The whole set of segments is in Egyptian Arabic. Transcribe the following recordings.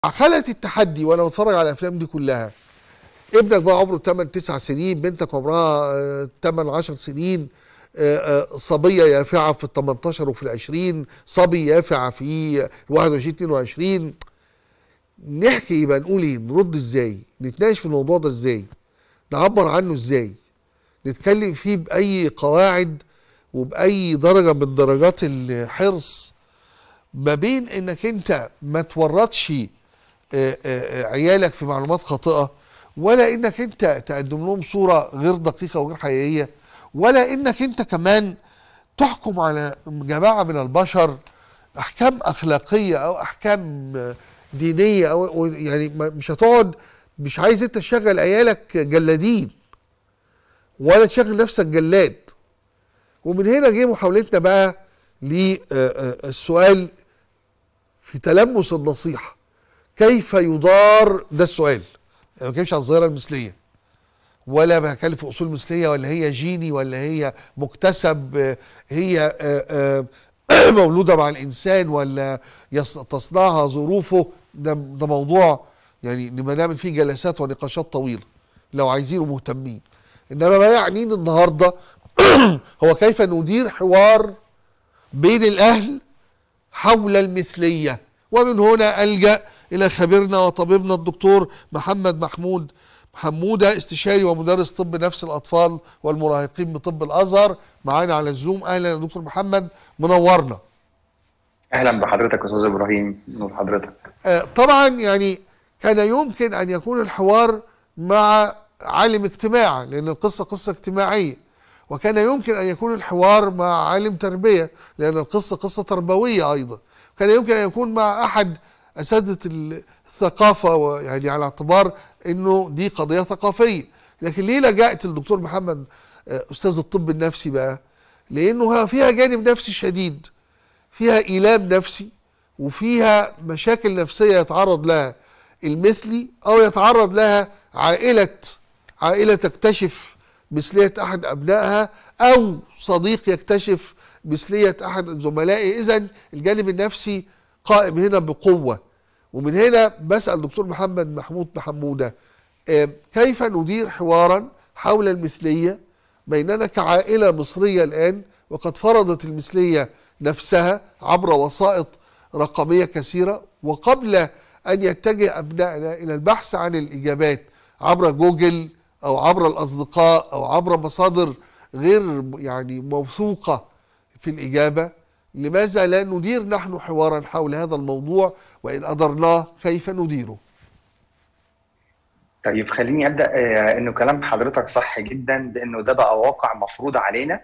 خلقت التحدي وانا بتفرج على الافلام دي كلها ابنك بقى عمره 8 9 سنين بنتك عمرها آه، 8 10 سنين آه، آه، صبيه يافعه في ال 18 وفي ال 20 صبي يافع في ال 21 22 نحكي يبقى نقول ايه نرد ازاي نتناقش في الموضوع ده ازاي نعبر عنه ازاي نتكلم فيه باي قواعد وباي درجه من درجات الحرص ما بين انك انت ما تورطش آه، آه، عيالك في معلومات خاطئه ولا انك انت تقدم لهم صوره غير دقيقه وغير حقيقيه ولا انك انت كمان تحكم على جماعه من البشر احكام اخلاقيه او احكام آه، دينيه او أو يعني ما- مش هتقعد مش عايز انت تشغل عيالك جلادين ولا تشغل نفسك جلاد ومن هنا جه محاولتنا بقى للسؤال في تلمس النصيحه كيف يدار ده السؤال أنا ما بتكلمش عن الظاهره المثليه ولا بتكلم في اصول مثليه ولا هي جيني ولا هي مكتسب آه، هي آه، آه، مولوده مع الانسان ولا يص- تصنعها ظروفه ده ده موضوع يعني نبقى نعمل فيه جلسات ونقاشات طويله لو عايزين ومهتمين انما ما يعنيني النهارده هو كيف ندير حوار بين الاهل حول المثلية ومن هنا ألجأ إلى خبيرنا وطبيبنا الدكتور محمد محمود حمودة استشاري ومدرس طب نفس الأطفال والمراهقين بطب الأزهر معانا على الزوم أهلا يا دكتور محمد منورنا اهلا بحضرتك يا استاذ ابراهيم نور حضرتك آه، طبعا يعني كان يمكن أن يكون الحوار مع عالم اجتماع لأن القصة قصة اجتماعية وكان يمكن أن يكون الحوار مع عالم تربية لأن القصة قصة تربوية أيضا كان يمكن أن يكون مع أحد أساتذة الثقافة ويعني على اعتبار أنه دي قضية ثقافية لكن ليه لجأت للدكتور محمد آه، أستاذ الطب النفسي بقى لأنه فيها جانب نفسي شديد فيها إيلام نفسي وفيها مشاكل نفسية يتعرض لها المثلي أو يتعرض لها عائلة عائلة تكتشف مثلية أحد أبنائها أو صديق يكتشف مثلية أحد زملائه إذا الجانب النفسي قائم هنا بقوة ومن هنا بسأل دكتور محمد محمود محمودة آه، كيف ندير حوارا حول المثلية بيننا كعائلة مصرية الآن وقد فرضت المثلية نفسها عبر وسائط رقمية كثيرة وقبل أن يتجه أبنائنا إلى البحث عن الإجابات عبر جوجل أو عبر الأصدقاء أو عبر مصادر غير يعني موثوقة في الإجابة لماذا لا ندير نحن حوارا حول هذا الموضوع وإن أدرناه كيف نديره طيب خليني ابدا آه، انه كلام حضرتك صح جدا بانه ده بقى واقع مفروض علينا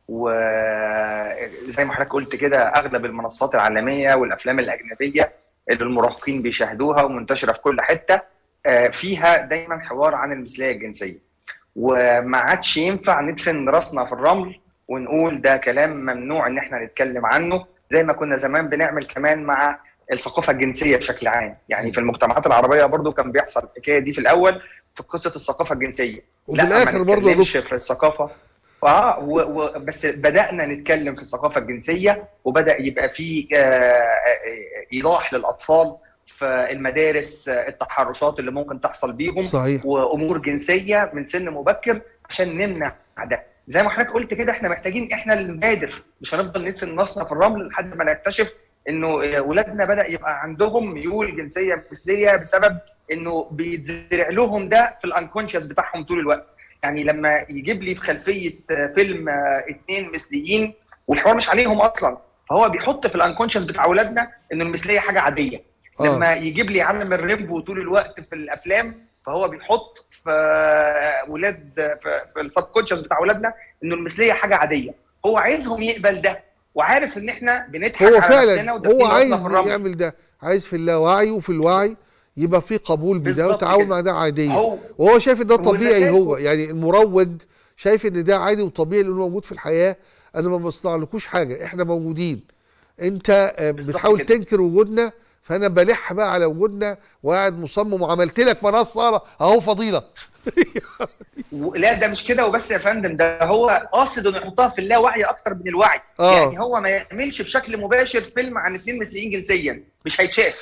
وزي ما حضرتك قلت كده اغلب المنصات العالميه والافلام الاجنبيه اللي المراهقين بيشاهدوها ومنتشره في كل حته آه، فيها دايما حوار عن المثليه الجنسيه وما عادش ينفع ندفن راسنا في الرمل ونقول ده كلام ممنوع ان احنا نتكلم عنه زي ما كنا زمان بنعمل كمان مع الثقافه الجنسيه بشكل عام يعني في المجتمعات العربيه برضو كان بيحصل الحكايه دي في الاول في قصه الثقافه الجنسيه وفي لا، ما الآخر برضو يا نتكلمش دكتور في الثقافه اه و و بس بدانا نتكلم في الثقافه الجنسيه وبدا يبقى في آه، آه، ايضاح للاطفال في المدارس آه، التحرشات اللي ممكن تحصل بيهم صحيح وامور جنسيه من سن مبكر عشان نمنع ده زي ما حضرتك قلت كده احنا محتاجين احنا اللي نبادر مش هنفضل ندفن راسنا في الرمل لحد ما نكتشف انه ولادنا بدا يبقى عندهم ميول جنسيه مثليه بسبب انه بيتزرع لهم ده في الانكونشس بتاعهم طول الوقت يعني لما يجيب لي في خلفيه فيلم آه، اتنين مثليين والحوار مش عليهم اصلا فهو بيحط في الانكونشس بتاع اولادنا ان المثليه حاجه عاديه آه. لما يجيب لي عالم الريمبو طول الوقت في الافلام فهو بيحط في ولاد في في السبكونشس بتاع ولادنا انه المثليه حاجه عاديه هو عايزهم يقبل ده وعارف ان احنا بنضحك هو على نفسنا فعلا ودافنين هو راسنا عايز في الرمل. يعمل ده عايز في اللاوعي وفي الوعي يبقى في قبول بده بالظبط وتعاون كده. مع ده عادية هو وهو شايف ان ده طبيعي والمسائل- هو يعني المروج شايف ان ده عادي وطبيعي لانه موجود في الحياه انا ما بصنعلكوش حاجه احنا موجودين انت آه، بالظبط بتحاول كده. تنكر وجودنا فانا بلح بقى على وجودنا وقاعد مصمم وعملت لك منصه اهو فضيلك و- لا ده مش كده وبس يا فندم ده هو قاصد انه يحطها في اللاوعي اكتر من الوعي آه. يعني هو ما يعملش بشكل مباشر فيلم عن اتنين مثليين جنسيا مش هيتشاف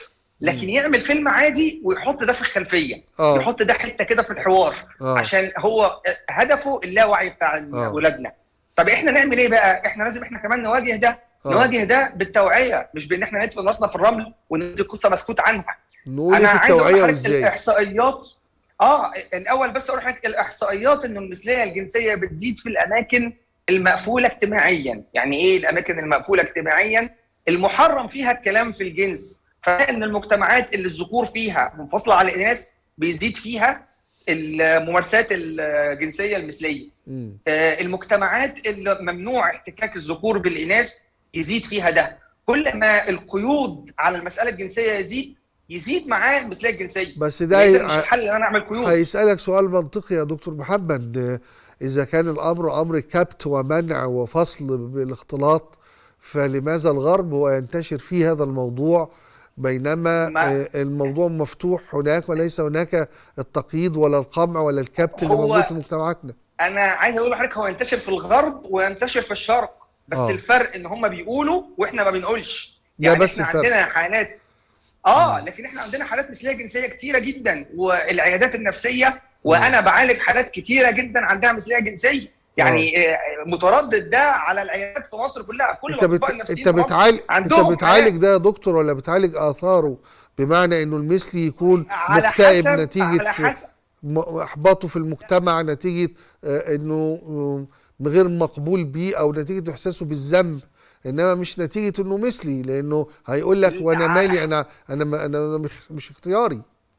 لكن يعمل فيلم عادي ويحط ده في الخلفيه اه يحط ده حته كده في الحوار اه عشان هو هدفه اللاوعي بتاع آه. اولادنا طب احنا نعمل ايه بقى احنا لازم احنا كمان نواجه ده آه. نواجه ده بالتوعيه مش بان احنا ندفن راسنا في الرمل وندي قصه مسكوت عنها نقول انا إيه في عايز اقول التوعيه لحضرتك وازاي الاحصائيات اه الاول بس اقول لحضرتك الاحصائيات انه المثليه الجنسيه بتزيد في الاماكن المقفوله اجتماعيا يعني ايه الاماكن المقفوله اجتماعيا المحرم فيها الكلام في الجنس فان المجتمعات اللي الذكور فيها منفصله عن الاناث بيزيد فيها الممارسات الجنسيه المثليه مم. آه، المجتمعات اللي ممنوع احتكاك الذكور بالاناث يزيد فيها ده كل ما القيود على المساله الجنسيه يزيد يزيد معاه المثليه الجنسيه بس ده ده مش الحل ان انا اعمل قيود هيسألك سؤال منطقي يا دكتور محمد آه، إذا كان الأمر أمر كبت ومنع وفصل بالاختلاط فلماذا الغرب هو ينتشر فيه هذا الموضوع بينما ما- آه، الموضوع مفتوح هناك وليس هناك التقييد ولا القمع ولا الكبت اللي هو- موجود في مجتمعاتنا انا عايز اقول لحضرتك هو ينتشر في الغرب وينتشر في الشرق بس آه. آه. الفرق ان هم بيقولوا واحنا ما بنقولش ده يعني بس احنا الفرق. عندنا حالات اه لكن احنا عندنا حالات مثليه جنسيه كتيره جدا والعيادات النفسيه وانا بعالج حالات كتيره جدا عندها مثليه جنسيه يعني آه. متردد ده على العيادات في مصر كلها كل انت بت... الاطباء النفسيين انت في مصر بتعالج انت عندهم بتعالج حالات. ده يا دكتور ولا بتعالج اثاره بمعنى انه المثلي يكون على مكتئب حسب نتيجه على حسب م- احباطه في المجتمع نتيجه آه، انه آه، غير مقبول بيه او نتيجه احساسه بالذنب انما مش نتيجه انه مثلي لانه هيقول لك وانا لا. مالي انا انا ما- انا أنا مش, مش اختياري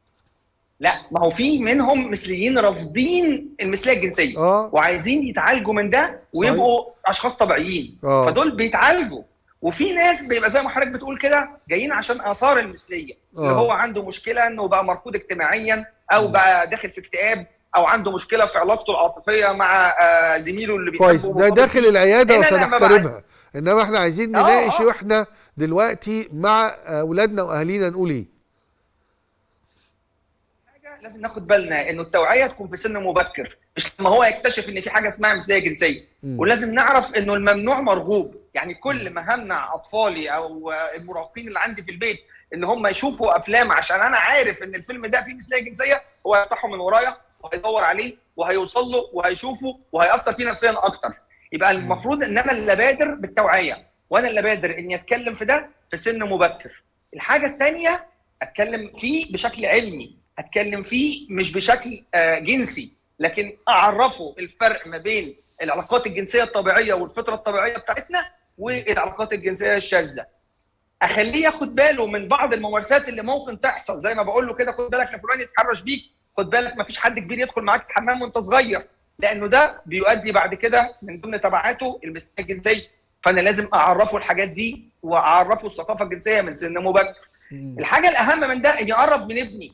لا ما هو في منهم مثليين رافضين المثليه الجنسيه اه وعايزين يتعالجوا من ده ويبقوا اشخاص طبيعيين آه. فدول بيتعالجوا وفي ناس بيبقى زي ما حضرتك بتقول كده جايين عشان اثار المثليه اللي آه. هو عنده مشكله انه بقى مرفوض اجتماعيا او بقى داخل في اكتئاب او عنده مشكله في علاقته العاطفيه مع آه، زميله اللي بيحبه كويس ده ومرتبط داخل بيه. العياده هنا أنا وسنحترمها انما احنا عايزين آه، نناقش آه. واحنا دلوقتي مع اولادنا واهالينا نقول ايه حاجه لازم ناخد بالنا انه التوعيه تكون في سن مبكر مش لما هو يكتشف ان في حاجه اسمها مثليه جنسيه مم. ولازم نعرف انه الممنوع مرغوب يعني كل ما همنع اطفالي او آه، المراهقين اللي عندي في البيت ان هم يشوفوا افلام عشان انا عارف ان الفيلم ده فيه مثليه جنسيه هو هيفتحه من ورايا وهيدور عليه وهيوصل له وهيشوفه وهيأثر فيه نفسيا اكتر يبقى المفروض ان انا اللي بادر بالتوعيه وانا اللي بادر اني اتكلم في ده في سن مبكر الحاجه الثانيه اتكلم فيه بشكل علمي اتكلم فيه مش بشكل آه، جنسي لكن اعرفه الفرق ما بين العلاقات الجنسيه الطبيعيه والفطره الطبيعيه بتاعتنا والعلاقات الجنسيه الشاذه اخليه ياخد باله من بعض الممارسات اللي ممكن تحصل زي ما بقول له كده خد بالك يا فلان يتحرش بيك خد بالك ما فيش حد كبير يدخل معاك الحمام وانت صغير لانه ده بيؤدي بعد كده من ضمن تبعاته المثليه الجنسيه فانا لازم اعرفه الحاجات دي واعرفه الثقافه الجنسيه من سن مبكر مم. الحاجه الاهم من ده اني اقرب من ابني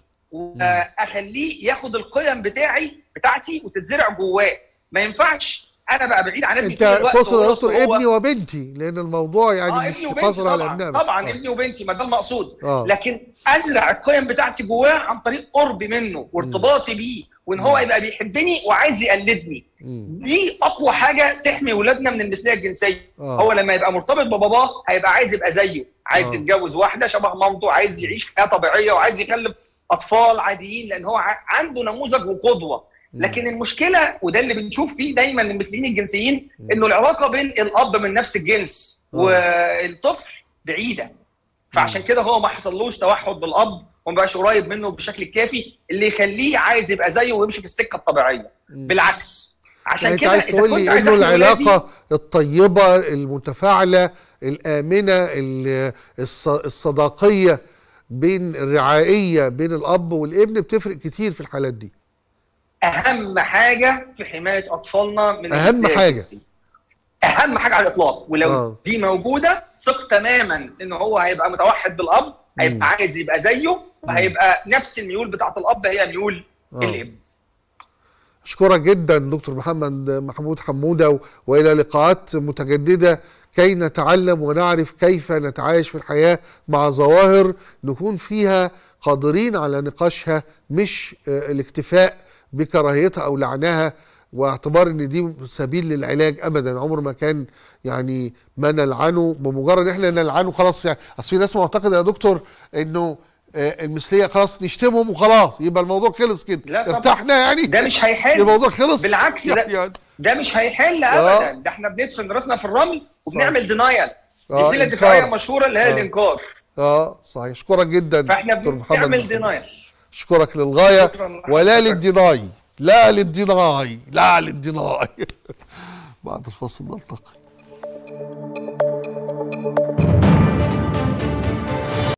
واخليه ياخد القيم بتاعي بتاعتي وتتزرع جواه ما ينفعش انا بقى بعيد عن ابني انت طول الوقت تقصد يا وهو- دكتور وهو- ابني وبنتي لان الموضوع يعني اه مش ابني وبنتي قصر على طبعا ابناء بس. طبعا آه. ابني وبنتي ما ده المقصود آه. لكن ازرع القيم بتاعتي جواه عن طريق قربي منه وارتباطي بيه وان هو يبقى بيحبني وعايز يقلدني مم. دي اقوى حاجه تحمي ولادنا من المثليه الجنسيه آه. هو لما يبقى مرتبط بباباه هيبقى عايز يبقى زيه عايز آه. يتجوز واحده شبه مامته عايز يعيش حياه طبيعيه وعايز يخلف اطفال عاديين لان هو ع- عنده نموذج وقدوه لكن المشكله وده اللي بنشوف فيه دايما المثليين الجنسيين انه العلاقه بين الاب من نفس الجنس آه. والطفل بعيده فعشان كده هو ما حصلوش توحد بالاب وما بقاش قريب منه بالشكل الكافي اللي يخليه عايز يبقى زيه ويمشي في السكه الطبيعيه مم. بالعكس عشان يعني انت كده عايز إذا تقول كنت لي عايز انه أحمي ولادي- العلاقه الطيبه المتفاعله الامنه ال- الص- الصداقيه بين الرعائيه بين الاب والابن بتفرق كتير في الحالات دي اهم حاجه في حمايه اطفالنا من أهم المثلية حاجة. الجنسية. اهم حاجه على الاطلاق ولو آه. آه. دي موجوده ثق تماما ان هو هيبقى متوحد بالاب هيبقى عايز يبقى زيه وهيبقى نفس الميول بتاعت الاب هي ميول آه. الابن اشكرك جدا دكتور محمد محمود حموده و- والى لقاءات متجدده كي نتعلم ونعرف كيف نتعايش في الحياه مع ظواهر نكون فيها قادرين على نقاشها مش آه، الاكتفاء بكراهيتها او لعنها واعتبار ان دي سبيل للعلاج ابدا عمر ما كان يعني ما نلعنه بمجرد ان احنا نلعنه خلاص يعني اصل في ناس معتقده يا دكتور انه آه، المثليه خلاص نشتمهم وخلاص يبقى الموضوع خلص كده لا طبعا. ارتحنا يعني ده مش هيحل الموضوع خلص بالعكس ده يعني ده مش هيحل آه. ابدا ده احنا بندفن راسنا في الرمل وبنعمل دينايل دي آه، الحيله إنكار. الدفاعيه المشهوره اللي هي آه. الانكار اه صحيح اشكرك جدا فاحنا دكتور محمد بنعمل محمود. دينايل اشكرك للغايه شكراً ولا لحضرتك. للديناي لا للديناي لا للديناي بعد الفصل نلتقي